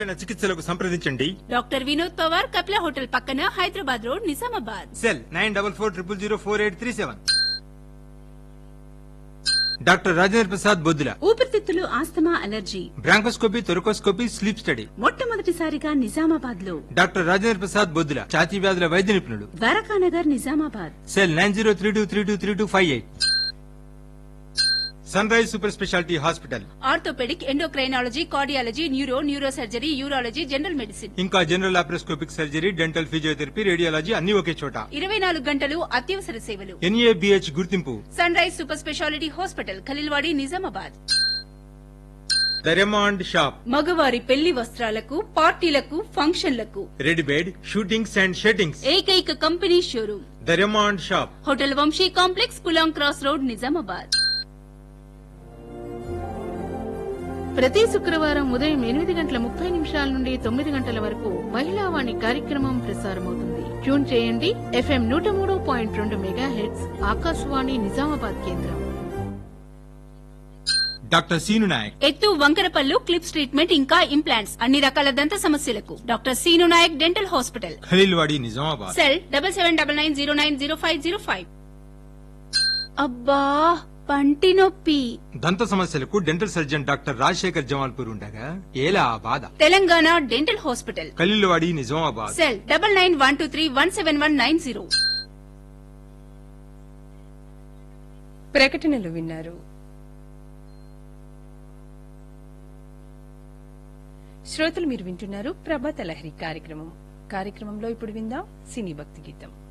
చికిత్సలకు సంప్రదించండి doctor Vinod Pawar Kapila hotel పక్కన Hyderabad road Nizamabad cell nine double four triple zero four eight three seven doctor Rajendra Prasad Boddula ఊపిరితిత్తులు asthma allergy bronchoscopy thoracoscopy sleep study మొట్టమొదటిసారిగా నిజామాబాద్ లో doctor Rajendra Prasad Boddula ఛాతీ వ్యాధుల వైద్య నిపుణుడు Dwarakanagar Nizamabad cell nine zero three two three two three two five eight Sunrise super speciality hospital orthopaedic endocrinology cardiology neuro neuro surgery urology general medicine ఇంకా general laparoscopic surgery dental physiotherapy radiology అన్ని ఒకే చోట ఇరవై నాలుగు గంటలు అత్యవసర సేవలు NABH గుర్తింపు Sunrise super speciality hospital Khaleelwadi Nizamabad the Raymond shop మగవారి పెళ్లి వస్త్రాలకు పార్టీలకు ఫంక్షన్లకు red bed suitings and shirtings ఏకైక company showroom the Raymond shop hotel Vamshi complex కులాం క్రాస్ రోడ్ నిజామాబాద్ ప్రతి శుక్రవారం ఉదయం ఎనిమిది గంటల ముప్పై నిమిషాల నుండి తొమ్మిది గంటల వరకు మహిళావాణి కార్యక్రమం ప్రసారమవుతుంది ట్యూన్ చేయండి ఎఫ్ఎం నూట మూడు పాయింట్ రెండు మెగా హెడ్స్ ఆకాశవాణి నిజామాబాద్ కేంద్రం డాక్టర్ సీను నాయక్ ఎత్తు వంకరపల్లు క్లిప్స్ ట్రీట్మెంట్ ఇంకా ఇంప్లాంట్స్ అన్ని రకాల దంత సమస్యలకు doctor Seenu Nayak dental hospital Khaleelwadi Nizamabad cell double seven double nine zero nine zero five zero five అబ్బా పంటి నొప్పి దంత సమస్యలకు dental surgeon doctor Rajasekhar Jamalpur ఉండగా ఏలా ఆ బాధ Telangana dental hospital Khaleelwadi Nizamabad cell double nine one two three one seven one nine zero ప్రకటనలు విన్నారు శ్రోతలు మీరు వింటున్నారు ప్రభాత లహరి కార్యక్రమం కార్యక్రమంలో ఇప్పుడు విందాం సినీ భక్తి గీతం